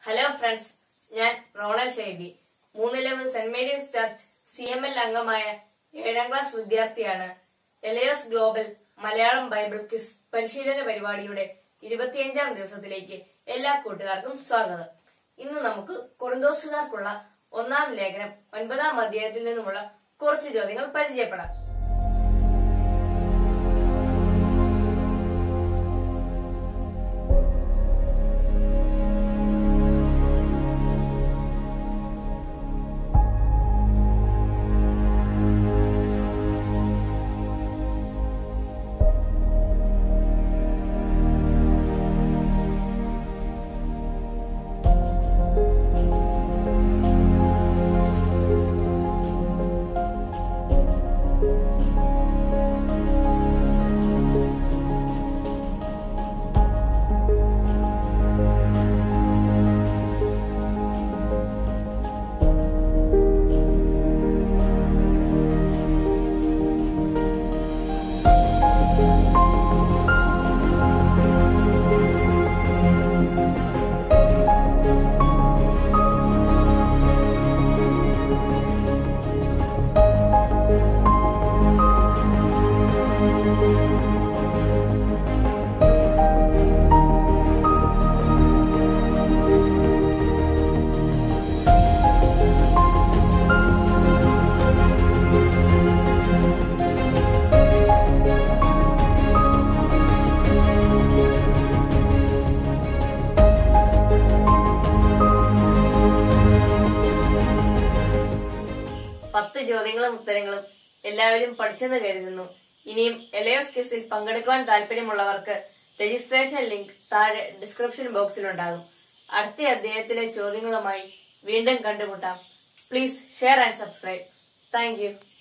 hello friends ഞാൻ Ronal Shaiby Moonnilavu Saint Mary's Church C M L അംഗമായ ഏഴാം ക്ലാസ് വിദ്യാർത്ഥിയാണ് Elaios global Malayalam Bible quiz പരിശീലന പരിപാടിയുടെ ഇരുപത്തിയഞ്ചാം ദിവസത്തിലേക്ക് എല്ലാ കൂട്ടുകാർക്കും സ്വാഗതം ഇന്ന് നമുക്ക് കുറുന്തോസുകാർക്കുള്ള ഒന്നാം ലേഖനം ഒൻപതാം അധ്യായത്തിൽ നിന്നുമുള്ള കുറച്ച് ചോദ്യങ്ങൾ പരിചയപ്പെടാം പത്ത് ചോദ്യങ്ങളും ഉത്തരങ്ങളും എല്ലാവരും പഠിച്ചെന്ന് കരുതുന്നു ഇനിയും എലയോസ് ക്വിസിൽ പങ്കെടുക്കുവാൻ താല്പര്യമുള്ളവർക്ക് രജിസ്ട്രേഷൻ ലിങ്ക് താഴെ ഡിസ്ക്രിപ്ഷൻ ബോക്സിലുണ്ടാകും അടുത്ത അധ്യായത്തിലെ ചോദ്യങ്ങളുമായി വീണ്ടും കണ്ടുമുട്ടാം please share and subscribe thank U